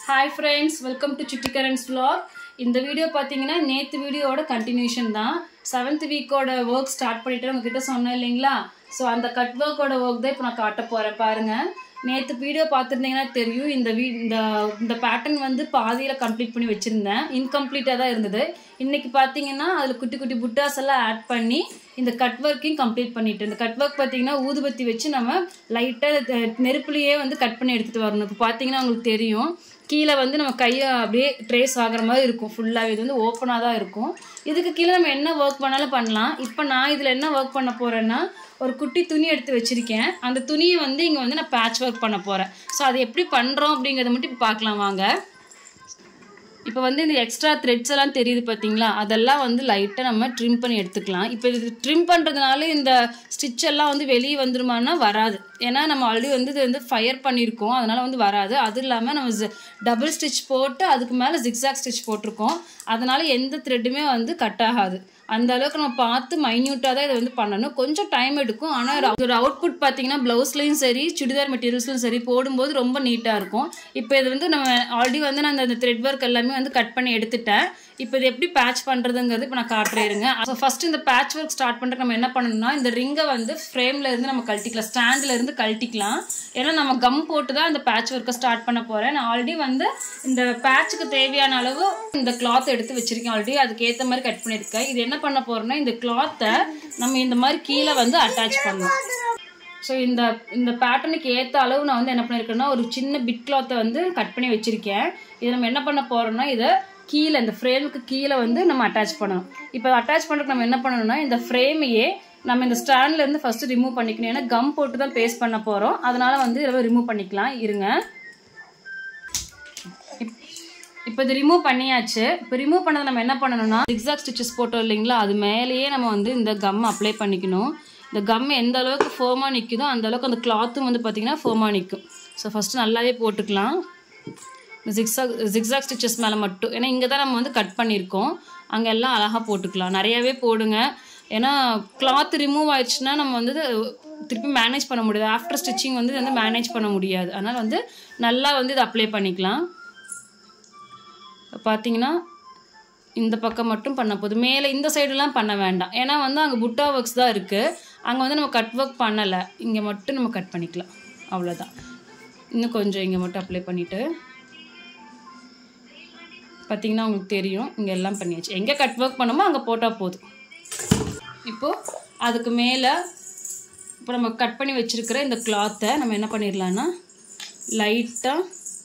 hi friends welcome to சுட்டிகரன்ஸ் vlog இந்த video பார்த்தீங்கன்னா நேற்று வீடியோவோட கண்டினியூஷன் தான் செவன்த் வீக்கோட ஒர்க் ஸ்டார்ட் பண்ணிட்டு உங்ககிட்ட சொன்னேன் இல்லைங்களா ஸோ அந்த கட் ஒர்க்கோட ஒர்க் தான் இப்போ நான் காட்ட போகிறேன் பாருங்கள் நேற்று வீடியோ பார்த்துருந்தீங்கன்னா தெரியும் இந்த வீ இந்த இந்த பேட்டர்ன் வந்து பாதியில் கம்ப்ளீட் பண்ணி வச்சுருந்தேன் இன்கம்ப்ளீட்டாக தான் இருந்தது இன்றைக்கி பார்த்தீங்கன்னா அதில் குட்டி குட்டி புட்டாஸ் எல்லாம் ஆட் பண்ணி இந்த கட் ஒர்க்கையும் கம்ப்ளீட் பண்ணிட்டு இந்த கட் ஒர்க் பார்த்தீங்கன்னா ஊதுபத்தி வச்சு நம்ம லைட்டாக நெருப்புலையே வந்து கட் பண்ணி எடுத்துகிட்டு வரணும் இப்போ பார்த்தீங்கன்னா உங்களுக்கு தெரியும் கீழே வந்து நம்ம கையை அப்படியே ட்ரேஸ் ஆகிற மாதிரி இருக்கும் ஃபுல்லாக இது வந்து ஓப்பனாக தான் இருக்கும் இதுக்கு கீழே நம்ம என்ன ஒர்க் பண்ணாலும் பண்ணலாம் இப்போ நான் இதில் என்ன ஒர்க் பண்ண போகிறேன்னா ஒரு குட்டி துணி எடுத்து வச்சுருக்கேன் அந்த துணியை வந்து இங்கே வந்து நான் பேட்ச் ஒர்க் பண்ண போகிறேன் ஸோ அது எப்படி பண்ணுறோம் அப்படிங்கிறத மட்டும் இப்போ பார்க்கலாம் வாங்க இப்போ வந்து இந்த எக்ஸ்ட்ரா த்ரெட்ஸ் எல்லாம் தெரியுது பார்த்தீங்களா அதெல்லாம் வந்து லைட்டாக நம்ம ட்ரிம் பண்ணி எடுத்துக்கலாம் இப்போ இது ட்ரிம் பண்ணுறதுனால இந்த ஸ்டிச் எல்லாம் வந்து வெளியே வந்துருமானா வராது ஏன்னா நம்ம ஆல்ரெடி வந்து இது வந்து ஃபயர் பண்ணியிருக்கோம் அதனால் வந்து வராது அது இல்லாமல் நம்ம டபுள் ஸ்டிச் போட்டு அதுக்கு மேலே ஜிக்ஸாக் ஸ்டிச் போட்டிருக்கோம் அதனால் எந்த த்ரெட்டுமே வந்து கட் ஆகாது அந்த அளவுக்கு நம்ம பார்த்து மைன்யூட்டாக தான் இதை வந்து பண்ணணும் கொஞ்சம் டைம் எடுக்கும் ஆனால் ஒரு அவுட்புட் பார்த்தீங்கன்னா ப்ளவுஸ்லையும் சரி சுடிதார் மெட்டீரியல்ஸ்லையும் சரி போடும்போது ரொம்ப நீட்டாக இருக்கும் இப்போ இது வந்து நம்ம ஆல்ரெடி வந்து நான் அந்த த்ரெட் ஒர்க் எல்லாமே வந்து கட் பண்ணி எடுத்துட்டேன் இப்போ இது எப்படி பேட்ச் பண்ணுறதுங்கிறது இப்போ நான் காட்டுறேன் இருங்க ஸோ ஃபஸ்ட் இந்த பேட்ச் ஒர்க் ஸ்டார்ட் பண்ணுறதுக்கு நம்ம என்ன பண்ணணும்னா இந்த ரிங்கை வந்து ஃப்ரேமில் இருந்து நம்ம கழட்டிக்கலாம் ஸ்டாண்டில் இருந்து கழட்டிக்கலாம் ஏன்னா நம்ம கம் போட்டு தான் இந்த பேட்ச் ஒர்க்கை ஸ்டார்ட் பண்ண போகிறேன் நான் ஆல்ரெடி வந்து இந்த பேட்சுக்கு தேவையான அளவு இந்த கிளாத் எடுத்து வச்சிருக்கேன் ஆல்ரெடி அதுக்கு ஏற்ற மாதிரி கட் பண்ணியிருக்கேன் இது என்ன பண்ண போகிறோம்னா இந்த கிளாத்தை நம்ம இந்த மாதிரி கீழே வந்து அட்டாச் பண்ணணும் ஸோ இந்த இந்த பேட்டர்னுக்கு ஏற்ற அளவு நான் வந்து என்ன பண்ணியிருக்கேன்னா ஒரு சின்ன பிட் கிளாத்தை வந்து கட் பண்ணி வச்சுருக்கேன் இதை நம்ம என்ன பண்ண போகிறோம்னா இதை கீழே இந்த ஃப்ரேமுக்கு கீழே வந்து நம்ம அட்டாச் பண்ணணும் இப்போ அட்டாச் பண்ணுறதுக்கு நம்ம என்ன பண்ணணும்னா இந்த ஃப்ரேமையே நம்ம இந்த ஸ்டாண்ட்லேருந்து ஃபஸ்ட்டு ரிமூவ் பண்ணிக்கணும் ஏன்னா கம் போட்டு தான் பேஸ்ட் பண்ண போகிறோம் அதனால் வந்து இதை ரிமூவ் பண்ணிக்கலாம் இருங்க இப்போ இது ரிமூவ் பண்ணியாச்சு இப்போ ரிமூவ் பண்ணதை நம்ம என்ன பண்ணணும்னா எக்ஸாக்ட் ஸ்டிச்சஸ் போட்டோம் இல்லைங்களா அது மேலேயே நம்ம வந்து இந்த கம் அப்ளை பண்ணிக்கணும் இந்த கம் எந்த அளவுக்கு ஃபோமாக நிற்குதோ அந்த அளவுக்கு அந்த கிளாத்தும் வந்து பார்த்திங்கன்னா ஃபோமாக நிற்கும் ஸோ ஃபஸ்ட்டு நல்லாவே போட்டுக்கலாம் இந்த ஜிக்ஸாக் ஜிக்ஸாக் ஸ்டிச்சஸ் மேலே மட்டும் ஏன்னா இங்கே தான் நம்ம வந்து கட் பண்ணியிருக்கோம் அங்கே எல்லாம் அழகாக போட்டுக்கலாம் நிறையவே போடுங்க ஏன்னா கிளாத் ரிமூவ் ஆயிடுச்சுன்னா நம்ம வந்து திருப்பி மேனேஜ் பண்ண முடியாது ஆஃப்டர் ஸ்டிச்சிங் வந்து இது வந்து மேனேஜ் பண்ண முடியாது அதனால் வந்து நல்லா வந்து இதை அப்ளை பண்ணிக்கலாம் பார்த்தீங்கன்னா இந்த பக்கம் மட்டும் பண்ண போகுது மேலே இந்த சைடுலாம் பண்ண வேண்டாம் ஏன்னா வந்து அங்கே புட்டா ஒர்க்ஸ் தான் இருக்குது அங்கே வந்து நம்ம கட் ஒர்க் பண்ணலை இங்கே மட்டும் நம்ம கட் பண்ணிக்கலாம் அவ்வளோதான் இன்னும் கொஞ்சம் இங்கே மட்டும் அப்ளை பண்ணிவிட்டு பார்த்தீங்கன்னா உங்களுக்கு தெரியும் இங்கே எல்லாம் பண்ணியாச்சு எங்கே கட் ஒர்க் பண்ணமோ அங்கே போட்டால் போதும் இப்போது அதுக்கு மேலே இப்போ நம்ம கட் பண்ணி வச்சுருக்கிற இந்த கிளாத்தை நம்ம என்ன பண்ணிடலான்னா லைட்டாக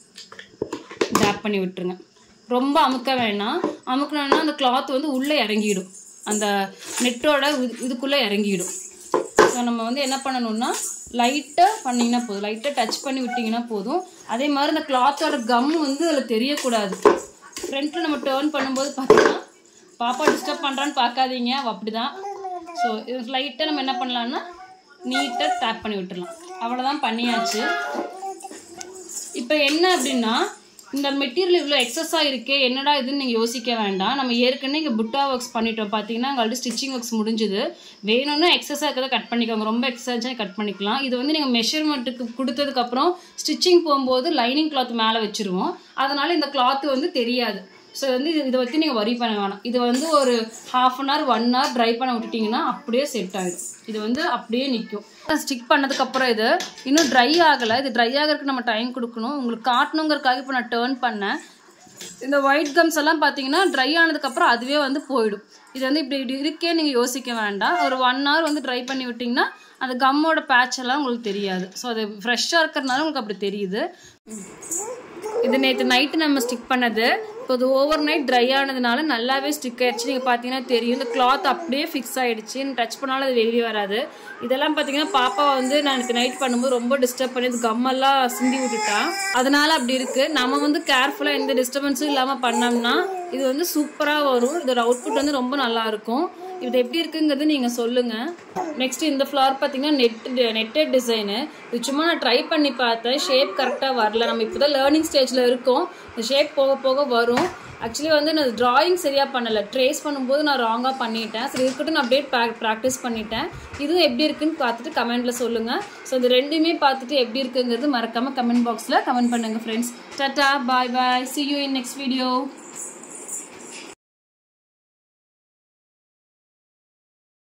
டேப் பண்ணி விட்டுருங்க ரொம்ப அமுக்க வேணாம் அமுக்கணும்னா அந்த கிளாத் வந்து உள்ளே இறங்கிடும் அந்த நெட்டோட இதுக்குள்ளே இறங்கிடும் ஸோ நம்ம வந்து என்ன பண்ணணும்னா லைட்டாக பண்ணிங்கன்னா போதும் லைட்டாக டச் பண்ணி விட்டிங்கன்னா போதும் அதே மாதிரி அந்த கிளாத்தோட கம் வந்து அதில் தெரியக்கூடாது ஃப்ரண்ட்டில் நம்ம டேர்ன் பண்ணும்போது பார்த்தீங்கன்னா பாப்பா டிஸ்டர்ப் பண்ணுறான்னு பார்க்காதீங்க அப்படி தான் ஸோ இது லைட்டாக நம்ம என்ன பண்ணலான்னா நீட்டாக டேப் பண்ணி விட்டுடலாம் அவ்வளோதான் பண்ணியாச்சு இப்போ என்ன அப்படின்னா இந்த மெட்டீரியல் இவ்வளோ எக்ஸஸாக இருக்கே என்னடா இதுன்னு நீங்கள் யோசிக்க வேண்டாம் நம்ம ஏற்கனவே இங்கே புட்டா ஒர்க்ஸ் பண்ணிட்டோம் பார்த்தீங்கன்னா அங்கே ஆல்ரெடி ஸ்டிச்சிங் ஒர்க்ஸ் முடிஞ்சுது வேணும்னா எக்ஸஸாக இருக்கிறத கட் பண்ணிக்கோங்க ரொம்ப எக்ஸசைஸ் கட் பண்ணிக்கலாம் இது வந்து நீங்கள் மெஷர்மெண்ட்டுக்கு கொடுத்ததுக்கப்புறம் ஸ்டிச்சிங் போகும்போது லைனிங் கிளாத் மேலே வச்சுருவோம் அதனால் இந்த கிளாத் வந்து தெரியாது ஸோ வந்து இது இதை பற்றி நீங்கள் வரி பண்ண வேணாம் இது வந்து ஒரு half an hour one hour try பண்ண விட்டுட்டிங்கன்னா அப்படியே செட் ஆகிடும் இது வந்து அப்படியே நிற்கும் ஸ்டிக் பண்ணதுக்கப்புறம் இது இன்னும் ட்ரை ஆகலை இது ட்ரை ஆகிறதுக்கு நம்ம டைம் கொடுக்கணும் உங்களுக்கு காட்டணுங்கிறதுக்காக இப்போ நான் டேர்ன் பண்ணேன் இந்த ஒயிட் கம்ஸ் எல்லாம் பார்த்தீங்கன்னா ட்ரை ஆனதுக்கப்புறம் அதுவே வந்து போயிடும் இது வந்து இப்படி இப்படி இருக்கே நீங்கள் யோசிக்க வேண்டாம் ஒரு ஒன் ஹவர் வந்து ட்ரை பண்ணி விட்டிங்கன்னா அந்த கம்மோட பேட்ச் எல்லாம் உங்களுக்கு தெரியாது ஸோ அது ஃப்ரெஷ்ஷாக இருக்கிறதுனால உங்களுக்கு அப்படி தெரியுது இது நேற்று நைட்டு நம்ம ஸ்டிக் பண்ணது இப்போ அது ஓவர் நைட் ட்ரை ஆனதுனால நல்லாவே ஸ்டிக் ஆயிடுச்சு நீங்கள் பார்த்தீங்கன்னா தெரியும் இந்த கிளாத் அப்படியே ஃபிக்ஸ் ஆகிடுச்சு டச் பண்ணாலும் அது வெளியே வராது இதெல்லாம் பார்த்தீங்கன்னா பாப்பா வந்து நான் எனக்கு நைட் பண்ணும்போது ரொம்ப டிஸ்டர்ப் பண்ணி கம்மெல்லாம் சிந்தி விட்டுட்டா அதனால அப்படி இருக்குது நம்ம வந்து கேர்ஃபுல்லாக எந்த டிஸ்டர்பன்ஸும் இல்லாமல் பண்ணோம்னா இது வந்து சூப்பராக வரும் இதோட அவுட்புட் வந்து ரொம்ப நல்லாயிருக்கும் இது எப்படி இருக்குங்கிறது நீங்கள் சொல்லுங்கள் நெக்ஸ்ட் இந்த ஃப்ளவர் பார்த்தீங்கன்னா நெட் நெட்டட் டிசைனு இது சும்மா நான் ட்ரை பண்ணி பார்த்தேன் ஷேப் கரெக்டாக வரல நம்ம இப்போ தான் லேர்னிங் ஸ்டேஜில் இருக்கோம் இந்த ஷேப் போக போக வரும் ஆக்சுவலி வந்து நான் டிராயிங் சரியாக பண்ணலை ட்ரேஸ் பண்ணும்போது நான் ராங்காக பண்ணிட்டேன் சரி இருக்கட்டும் நான் அப்படியே ப்ராக்டிஸ் பண்ணிட்டேன் இதுவும் எப்படி இருக்குன்னு பார்த்துட்டு கமெண்ட்டில் சொல்லுங்கள் ஸோ இது ரெண்டுமே பார்த்துட்டு எப்படி இருக்குங்கிறது மறக்காமல் கமெண்ட் பாக்ஸில் கமெண்ட் பண்ணுங்கள் friends tata bye bye see you in next video